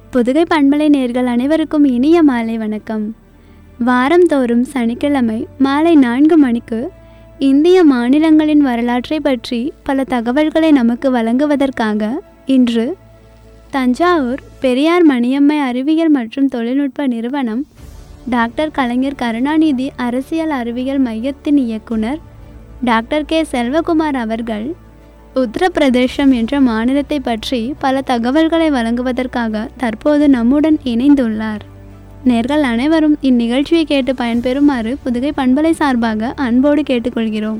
புதுகை பண்பலை நேர்கள் அனைவருக்கும் இனிய மாலை வணக்கம் வாரந்தோறும் சனிக்கிழமை மாலை நான்கு மணிக்கு இந்திய மாநிலங்களின் வரலாற்றை பற்றி பல தகவல்களை நமக்கு வழங்குவதற்காக இன்று தஞ்சாவூர் பெரியார் மணியம்மை அறிவியல் மற்றும் தொழில்நுட்ப நிறுவனம் டாக்டர் கலைஞர் கருணாநிதி அரசியல் அறிவியல் மையத்தின் இயக்குனர் டாக்டர் கே செல்வகுமார் அவர்கள் உத்தரப்பிரதேசம் என்ற மாநிலத்தை பற்றி பல தகவல்களை வழங்குவதற்காக தற்போது நம்முடன் இணைந்துள்ளார் நேர்கள் அனைவரும் இந்நிகழ்ச்சியை கேட்டு பயன்பெறுமாறு புதுகை பண்பலை சார்பாக அன்போடு கேட்டுக்கொள்கிறோம்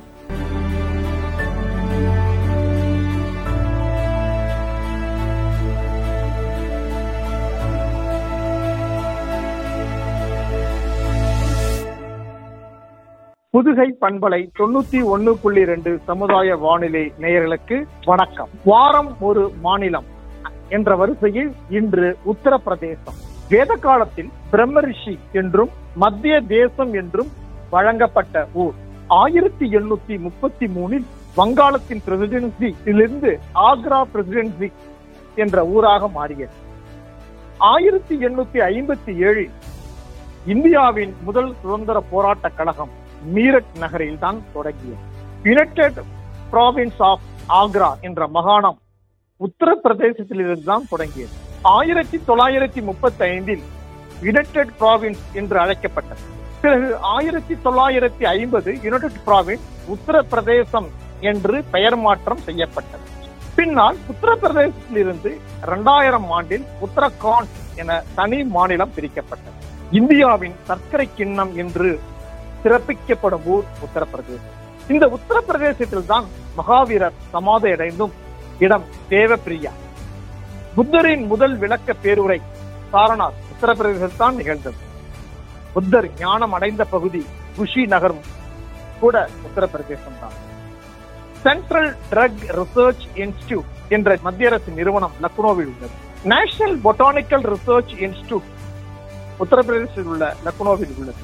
புதுகை பண்பலை தொண்ணூத்தி ஒன்னு புள்ளி ரெண்டு சமுதாய வானிலை நேயர்களுக்கு வணக்கம் வாரம் ஒரு மாநிலம் என்ற வரிசையில் இன்று உத்தரப்பிரதேசம் வேத காலத்தில் பிரம்மரிஷி என்றும் மத்திய தேசம் என்றும் வழங்கப்பட்ட ஊர் ஆயிரத்தி எண்ணூத்தி முப்பத்தி மூணில் வங்காளத்தின் பிரசிடென்சியிலிருந்து ஆக்ரா பிரசிடென்சி என்ற ஊராக மாறியது ஆயிரத்தி எண்ணூத்தி ஐம்பத்தி ஏழில் இந்தியாவின் முதல் சுதந்திர போராட்ட கழகம் மீரட் நகரில் தான் தொடங்கியது யுனைடெட் ப்ராவின்ஸ் ஆஃப் ஆக்ரா என்ற மாகாணம் உத்தரப்பிரதேசத்திலிருந்து தான் தொடங்கியது ஆயிரத்தி தொள்ளாயிரத்தி முப்பத்தி ஐந்தில் யுனைடெட் ப்ராவின்ஸ் என்று அழைக்கப்பட்டது பிறகு ஆயிரத்தி தொள்ளாயிரத்தி ஐம்பது யுனைடெட் ப்ராவின்ஸ் உத்தரப்பிரதேசம் என்று பெயர் மாற்றம் செய்யப்பட்டது பின்னால் உத்தரப்பிரதேசத்திலிருந்து இரண்டாயிரம் ஆண்டில் உத்தரகாண்ட் என தனி மாநிலம் பிரிக்கப்பட்டது இந்தியாவின் சர்க்கரை கிண்ணம் என்று சிறப்பிக்கப்படும் ஊர் உத்தரப்பிரதேசம் இந்த உத்தரப்பிரதேசத்தில் தான் மகாவீரர் சமாதி அடைந்தும் இடம் தேவப்பிரியா புத்தரின் முதல் விளக்க பேருரை சாரநாத் உத்தரப்பிரதேசத்தில் தான் நிகழ்ந்தது புத்தர் ஞானம் அடைந்த பகுதி குஷி நகரும் கூட உத்தரப்பிரதேசம் தான் சென்ட்ரல் ட்ரக் ரிசர்ச் இன்ஸ்டிடியூட் என்ற மத்திய அரசு நிறுவனம் லக்னோவில் உள்ளது நேஷனல் பொட்டானிக்கல் ரிசர்ச் இன்ஸ்டிடியூட் உத்தரப்பிரதேசத்தில் உள்ள லக்னோவில் உள்ளது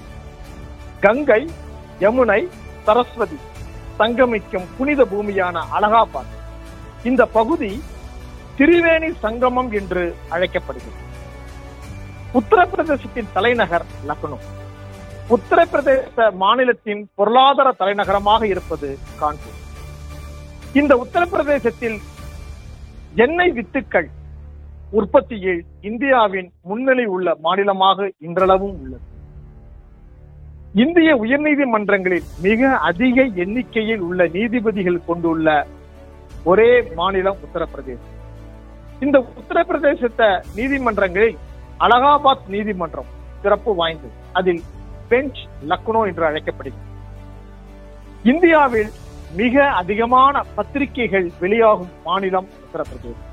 கங்கை யமுனை சரஸ்வதி சங்கமிக்கும் புனித பூமியான அலகாபாத் இந்த பகுதி திரிவேணி சங்கமம் என்று அழைக்கப்படுகிறது உத்தரப்பிரதேசத்தின் தலைநகர் லக்னோ உத்தரப்பிரதேச மாநிலத்தின் பொருளாதார தலைநகரமாக இருப்பது கான்பூர் இந்த உத்தரப்பிரதேசத்தில் எண்ணெய் வித்துக்கள் உற்பத்தியில் இந்தியாவின் முன்னிலை உள்ள மாநிலமாக இன்றளவும் உள்ளது இந்திய உயர்நீதிமன்றங்களில் மிக அதிக எண்ணிக்கையில் உள்ள நீதிபதிகள் கொண்டுள்ள ஒரே மாநிலம் உத்தரப்பிரதேசம் இந்த உத்தரப்பிரதேசத்த நீதிமன்றங்களில் அலகாபாத் நீதிமன்றம் சிறப்பு வாய்ந்தது அதில் பெஞ்ச் லக்னோ என்று அழைக்கப்படுகிறது இந்தியாவில் மிக அதிகமான பத்திரிகைகள் வெளியாகும் மாநிலம் உத்தரப்பிரதேசம்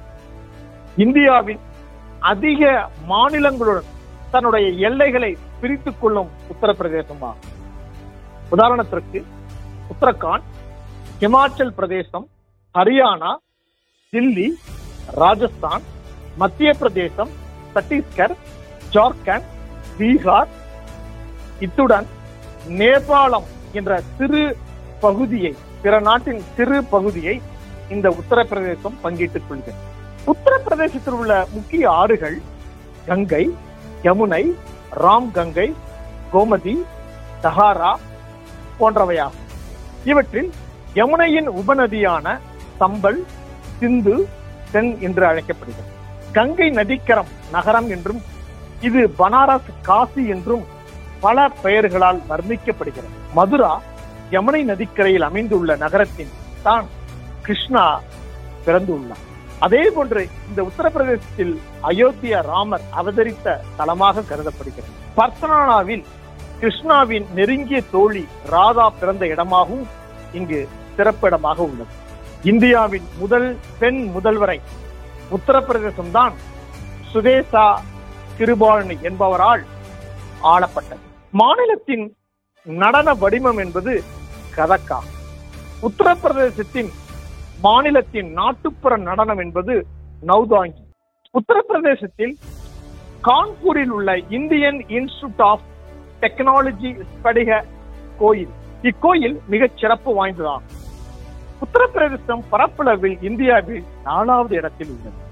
இந்தியாவின் அதிக மாநிலங்களுடன் தன்னுடைய எல்லைகளை பிரித்துக் கொள்ளும் உத்தரப்பிரதேசமாகும் உதாரணத்திற்கு உத்தரகாண்ட் ஹிமாச்சல் பிரதேசம் ஹரியானா தில்லி ராஜஸ்தான் மத்திய பிரதேசம் சத்தீஸ்கர் ஜார்க்கண்ட் பீகார் இத்துடன் நேபாளம் என்ற சிறு பகுதியை பிற நாட்டின் சிறு பகுதியை இந்த உத்தரப்பிரதேசம் பங்கிட்டுக் கொள்கிறது உத்தரப்பிரதேசத்தில் உள்ள முக்கிய ஆறுகள் கங்கை யமுனை ராம் கங்கை கோமதி சஹாரா போன்றவையாகும் இவற்றில் யமுனையின் உபநதியான சம்பல் சிந்து தென் என்று அழைக்கப்படுகிறது கங்கை நதிக்கரம் நகரம் என்றும் இது பனாரஸ் காசி என்றும் பல பெயர்களால் வர்ணிக்கப்படுகிறது மதுரா யமுனை நதிக்கரையில் அமைந்துள்ள நகரத்தின் தான் கிருஷ்ணா பிறந்துள்ளார் அதே போன்று இந்த உத்தரப்பிரதேசத்தில் அயோத்தியா ராமர் அவதரித்த தலமாக கருதப்படுகிறது பர்சனானாவில் கிருஷ்ணாவின் நெருங்கிய தோழி ராதா பிறந்த இடமாகவும் இங்கு சிறப்பிடமாக உள்ளது இந்தியாவின் முதல் பெண் முதல்வரை உத்தரப்பிரதேசம் தான் சுதேசா கிருபாலனி என்பவரால் ஆளப்பட்டது மாநிலத்தின் நடன வடிவம் என்பது கதக்கா உத்தரப்பிரதேசத்தின் மாநிலத்தின் நாட்டுப்புற நடனம் என்பது நௌதாங்கி உத்தரப்பிரதேசத்தில் கான்பூரில் உள்ள இந்தியன் இன்ஸ்டிடியூட் ஆஃப் டெக்னாலஜி ஸ்படிக கோயில் இக்கோயில் மிகச் சிறப்பு வாய்ந்ததாகும் உத்தரப்பிரதேசம் பரப்பளவில் இந்தியாவில் நாலாவது இடத்தில் உள்ளது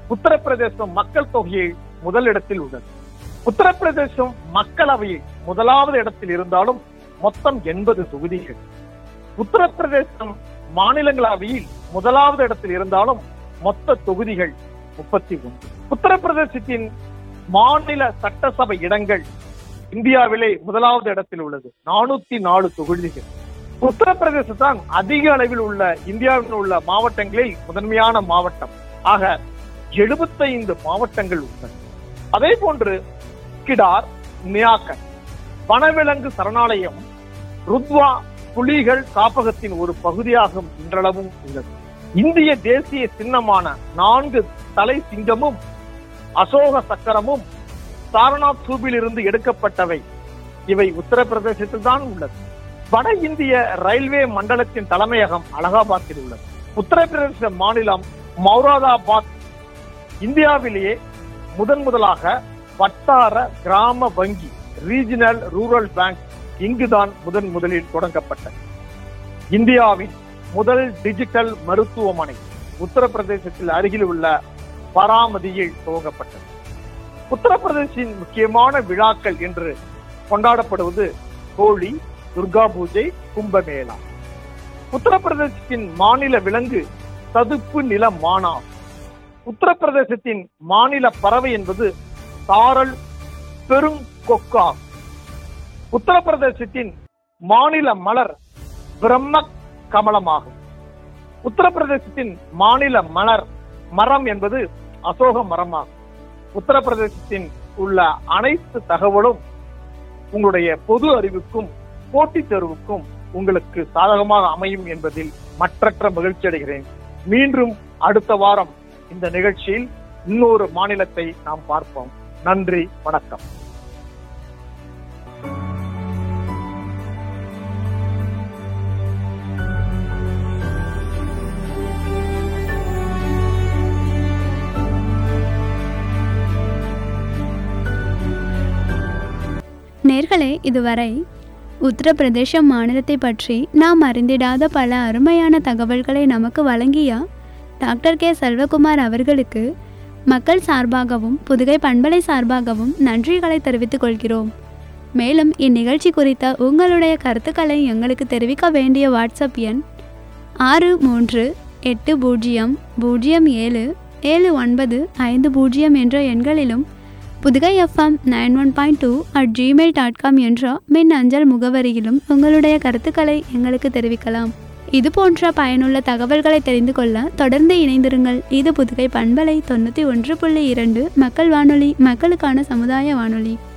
உத்தரப்பிரதேசம் மக்கள் தொகையில் முதலிடத்தில் உள்ளது உத்தரப்பிரதேசம் மக்களவையில் முதலாவது இடத்தில் இருந்தாலும் மொத்தம் எண்பது தொகுதிகள் உத்தரப்பிரதேசம் மாநிலங்களவையில் முதலாவது இடத்தில் இருந்தாலும் மொத்த தொகுதிகள் முப்பத்தி ஒன்று உத்தரப்பிரதேசத்தின் மாநில சட்டசபை இடங்கள் இந்தியாவிலே முதலாவது இடத்தில் உள்ளது நானூத்தி நாலு தொகுதிகள் உத்தரப்பிரதேசம் தான் அதிக அளவில் உள்ள இந்தியாவில் உள்ள மாவட்டங்களில் முதன்மையான மாவட்டம் ஆக எழுபத்தைந்து மாவட்டங்கள் உள்ளன அதே போன்று கிடார் நியாக்கர் வனவிலங்கு சரணாலயம் ருத்வா புலிகள் காப்பகத்தின் ஒரு பகுதியாகும் இன்றளவும் உள்ளது இந்திய தேசிய சின்னமான நான்கு தலை சிங்கமும் அசோக சக்கரமும் சாரநாத் தூபில் இருந்து எடுக்கப்பட்டவை இவை உத்தரப்பிரதேசத்தில் தான் உள்ளது வட இந்திய ரயில்வே மண்டலத்தின் தலைமையகம் அலகாபாத்தில் உள்ளது உத்தரப்பிரதேச மாநிலம் மௌராதாபாத் இந்தியாவிலேயே முதன் முதலாக வட்டார கிராம வங்கி ரீஜனல் ரூரல் பேங்க் இங்குதான் முதன் முதலில் தொடங்கப்பட்டது இந்தியாவின் முதல் டிஜிட்டல் மருத்துவமனை உத்தரப்பிரதேசத்தில் அருகில் உள்ள பராமதியில் துவங்கப்பட்டது உத்தரப்பிரதேசின் முக்கியமான விழாக்கள் என்று கொண்டாடப்படுவது ஹோலி துர்கா பூஜை கும்பமேளா உத்தரப்பிரதேசத்தின் மாநில விலங்கு சதுப்பு நில மானா உத்தரப்பிரதேசத்தின் மாநில பறவை என்பது சாரல் பெருங்கொக்கா உத்தரப்பிரதேசத்தின் மாநில மலர் பிரம்ம கமலமாகும் உத்தரப்பிரதேசத்தின் மாநில மலர் மரம் என்பது அசோக மரமாகும் உத்தரப்பிரதேசத்தின் உள்ள அனைத்து தகவலும் உங்களுடைய பொது அறிவுக்கும் போட்டித் தேர்வுக்கும் உங்களுக்கு சாதகமாக அமையும் என்பதில் மற்றற்ற மகிழ்ச்சி அடைகிறேன் மீண்டும் அடுத்த வாரம் இந்த நிகழ்ச்சியில் இன்னொரு மாநிலத்தை நாம் பார்ப்போம் நன்றி வணக்கம் நேர்களே இதுவரை உத்தரப்பிரதேச மாநிலத்தை பற்றி நாம் அறிந்திடாத பல அருமையான தகவல்களை நமக்கு வழங்கிய டாக்டர் கே செல்வகுமார் அவர்களுக்கு மக்கள் சார்பாகவும் புதுகை பண்பலை சார்பாகவும் நன்றிகளை தெரிவித்துக் கொள்கிறோம் மேலும் இந்நிகழ்ச்சி குறித்த உங்களுடைய கருத்துக்களை எங்களுக்கு தெரிவிக்க வேண்டிய வாட்ஸ்அப் எண் ஆறு மூன்று எட்டு பூஜ்ஜியம் பூஜ்ஜியம் ஏழு ஏழு ஒன்பது ஐந்து பூஜ்ஜியம் என்ற எண்களிலும் Pudugai FM nine one point two at Gmail dot com என்ற மின் அஞ்சல் முகவரியிலும் உங்களுடைய கருத்துக்களை எங்களுக்கு தெரிவிக்கலாம் இது போன்ற பயனுள்ள தகவல்களை தெரிந்து கொள்ள தொடர்ந்து இணைந்திருங்கள் இது புதுகை பண்பலை தொண்ணூற்றி ஒன்று புள்ளி இரண்டு மக்கள் வானொலி மக்களுக்கான சமுதாய வானொலி